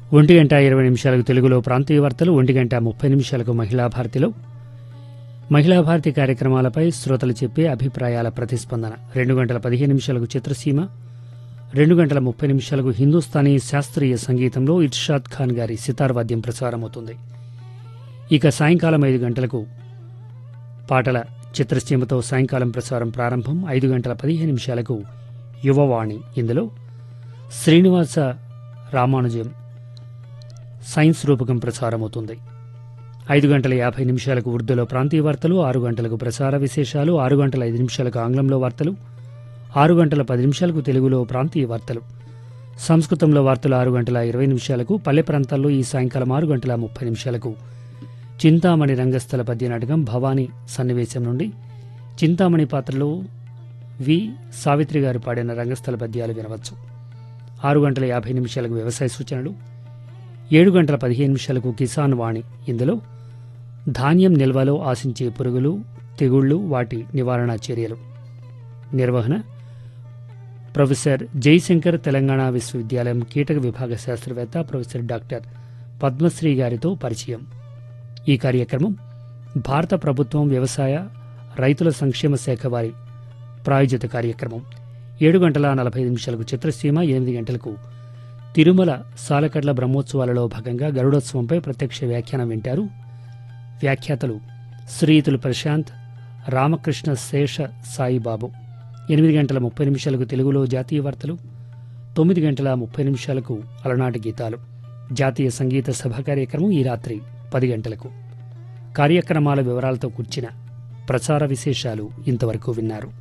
ఒంటి గంట ఇరవై నిమిషాలకు తెలుగులో ప్రాంతీయ వార్తలు ఒంటి గంట ముప్పై నిమిషాలకు మహిళా భారతిలో మహిళా భారతి కార్యక్రమాలపై శ్రోతలు చెప్పే అభిప్రాయాల ప్రతిస్పందన రెండు గంటల పదిహేను నిమిషాలకు చిత్రసీమ రెండు గంటల ముప్పై నిమిషాలకు హిందుస్థానీ శాస్త్రీయ సంగీతంలో ఇర్షాద్ ఖాన్ గారి సితార్ వాద్యం ప్రసారమవుతుంది ఇక సాయంకాలం ఐదు గంటలకు పాటల చిత్రసీమతో సాయంకాలం ప్రసారం ప్రారంభం ఐదు గంటల పదిహేను నిమిషాలకు యువవాణి ఇందులో శ్రీనివాస రామానుజం సైన్స్ రూపకం ప్రసారమవుతుంది ఐదు గంటల యాభై నిమిషాలకు ఉర్దూలో ప్రాంతీయ వార్తలు ఆరు గంటలకు ప్రసార విశేషాలు ఆరు గంటల ఐదు నిమిషాలకు ఆంగ్లంలో వార్తలు ఆరు గంటల పది నిమిషాలకు తెలుగులో ప్రాంతీయ వార్తలు సంస్కృతంలో వార్తలు ఆరు గంటల ఇరవై నిమిషాలకు పల్లె ప్రాంతాల్లో ఈ సాయంకాలం ఆరు గంటల ముప్పై నిమిషాలకు చింతామణి రంగస్థల పద్య నాటకం భవానీ సన్నివేశం నుండి చింతామణి పాత్రలో వి సావిత్రి గారు పాడిన రంగస్థల పద్యాలు వినవచ్చు ఆరు గంటల యాభై నిమిషాలకు వ్యవసాయ సూచనలు ఏడు గంటల పదిహేను నిమిషాలకు కిసాన్ వాణి ఇందులో ధాన్యం నిల్వలో ఆశించే పురుగులు తెగుళ్లు వాటి నివారణ చర్యలు నిర్వహణ ప్రొఫెసర్ జయశంకర్ తెలంగాణ విశ్వవిద్యాలయం కీటక విభాగ శాస్త్రవేత్త ప్రొఫెసర్ డాక్టర్ పద్మశ్రీ గారితో పరిచయం ఈ కార్యక్రమం భారత ప్రభుత్వం వ్యవసాయ రైతుల సంక్షేమ శాఖ వారి ప్రాయోజిత కార్యక్రమం ఏడు గంటల నలభై ఐదు నిమిషాలకు చిత్రసీమ ఎనిమిది గంటలకు తిరుమల సాలకడ్ల బ్రహ్మోత్సవాలలో భాగంగా గరుడోత్సవంపై ప్రత్యక్ష వ్యాఖ్యానం వింటారు వ్యాఖ్యాతలు శ్రీయుతులు ప్రశాంత్ రామకృష్ణ శేష సాయిబాబు ఎనిమిది గంటల ముప్పై నిమిషాలకు తెలుగులో జాతీయ వార్తలు తొమ్మిది గంటల ముప్పై నిమిషాలకు అలనాటి గీతాలు జాతీయ సంగీత సభ కార్యక్రమం ఈ రాత్రి పది గంటలకు కార్యక్రమాల వివరాలతో కూర్చిన ప్రసార విశేషాలు ఇంతవరకు విన్నారు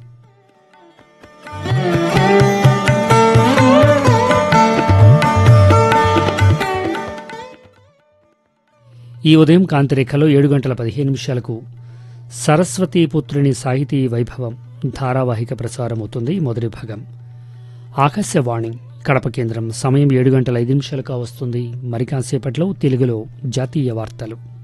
ఈ ఉదయం కాంతిరేఖలో ఏడు గంటల పదిహేను నిమిషాలకు సరస్వతీపుత్రుని సాహితీ వైభవం ధారావాహిక ప్రసారం అవుతుంది మొదటి భాగం ఆకాశవాణి కడప కేంద్రం సమయం ఏడు గంటల ఐదు నిమిషాలుగా వస్తుంది మరి కాసేపట్లో తెలుగులో జాతీయ వార్తలు